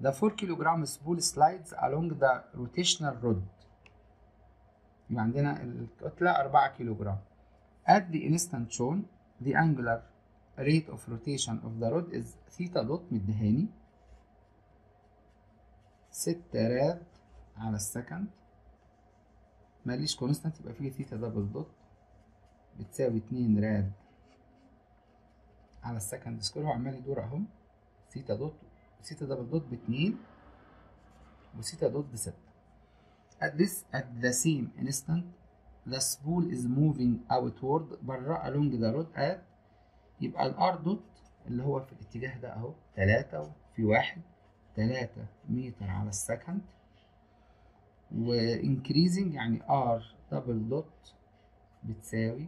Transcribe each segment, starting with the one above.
The 4 kilogram spool slides along the rotational rod. يبقى عندنا الكتلة 4 كيلوغرام. At the instant shown, the angular rate of rotation of the rod is theta dot مدهاني 6 راد على السكند ماليش كونستانت يبقى فيه ثيتا دبل دوت بتساوي 2 راد على السكند سكوير هو عمال يدور اهو ثيتا دوت ثيتا دبل دوت باتنين وثيتا دوت بستة at this at the same instant the spool is moving outward بره along the rod at يبقى الار دوت اللي هو في الاتجاه ده اهو تلاتة في واحد تلاتة متر على السكند و increasing يعني r دبل دوت بتساوي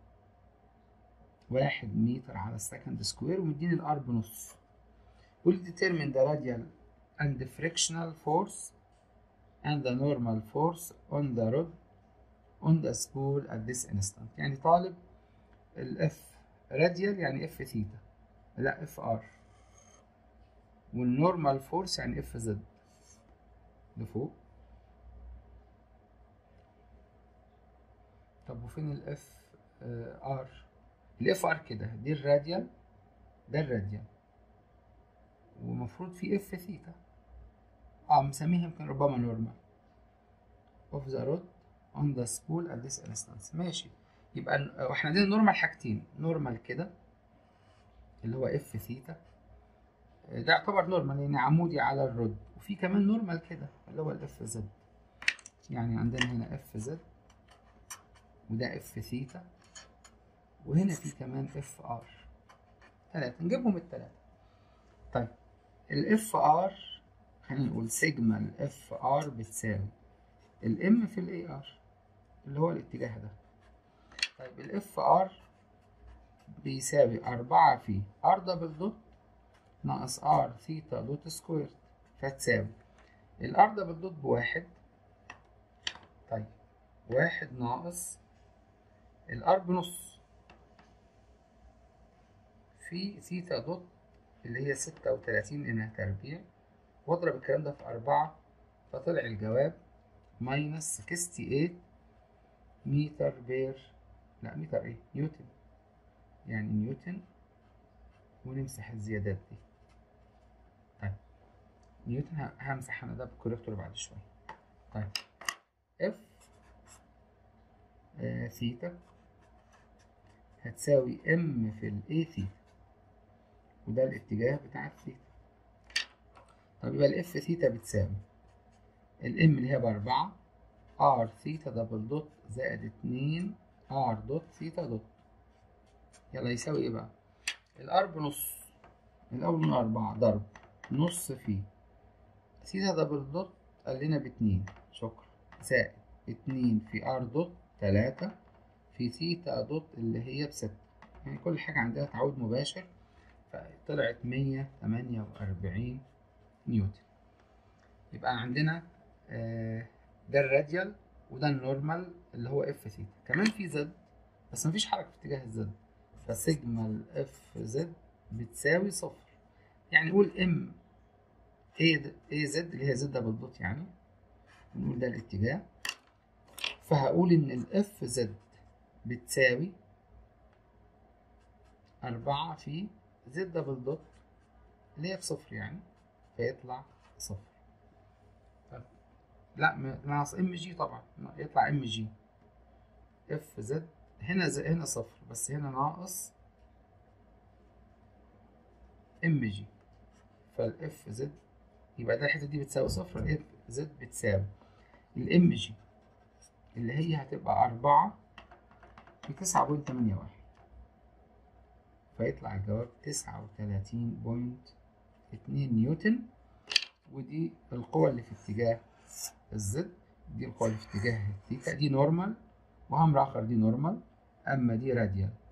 واحد متر على السكند سكوير ومديني الار بنص will determine the radial and the frictional force and the normal force on the rod on the spool at this instant يعني طالب الاف راديال يعني اف ثيتا لا اف ار والنورمال فورس يعني اف زد لفوق طب وفين الاف ار الاف ار كده دي الراديال ده الراديال ومفروض في اف ثيتا اه مسميها يمكن ربما نورمال اوف ذا رود اون ذا سبول ات ذس انستانس ماشي يبقى احنا عندنا نورمال حاجتين نورمال كده اللي هو اف ثيتا ده يعتبر نورمال يعني عمودي على الرود وفي كمان نورمال كده اللي هو الاف زد يعني عندنا هنا اف زد وده اف ثيتا وهنا في كمان اف ار تلاتة نجيبهم التلاتة طيب الاف ار خلينا نقول سيجما الاف ار بتساوي الام في الاي ار اللي هو الاتجاه ده طيب الاف ار بيساوي أربعة في ار دبل دوت ناقص ار ثيتا دوت سكوير فتساوي الار دبل دوت بواحد طيب واحد ناقص الار بنص في ثيتا دوت اللي هي ستة وتلاتين إنها تربيع واضرب الكلام ده في أربعة فطلع الجواب ماينس سكستي ايت متر بير لا متر ايه نيوتن يعني نيوتن ونمسح الزيادات دي طيب نيوتن همسح انا ده بالكوريكتور بعد شوية طيب اف آه ثيتا هتساوي ام في الاي ثيتا وده الاتجاه بتاع الثيتا طب يبقى الاف ثيتا بتساوي الام اللي هي بأربعة ار ثيتا دبل دوت زائد اتنين ار دوت ثيتا دوت يلا يساوي ايه بقى الار بنص الاول من أربعة ضرب نص في ثيتا دبل دوت قال لنا باتنين شكرا زائد اتنين في ار دوت تلاتة في ثيتا دوت اللي هي بستة يعني كل حاجة عندها تعود مباشر فطلعت مية تمانية وأربعين نيوتن يبقى عندنا آه ده الراديال وده النورمال اللي هو اف ثيتا كمان في زد بس مفيش حركة في اتجاه الزد فسيجما الاف زد بتساوي صفر يعني نقول ام اي اي زد اللي هي زد دبل دوت يعني ونقول ده الاتجاه فهقول ان الاف زد بتساوي أربعة في زد دبل دوت اللي هي بصفر يعني فيطلع صفر طب لا ناقص ام جي طبعا يطلع ام جي اف زد هنا زي هنا صفر بس هنا ناقص ام جي فالاف زد يبقى ده الحته دي بتساوي صفر الاف زد بتساوي الام جي اللي هي هتبقى أربعة في تسعة بوينت تمانية واحد فيطلع الجواب تسعة وتلاتين بوينت اتنين نيوتن ودي القوة اللي في اتجاه الزد دي القوة اللي في اتجاه الثيتا دي نورمال وأمر آخر دي نورمال أما دي راديال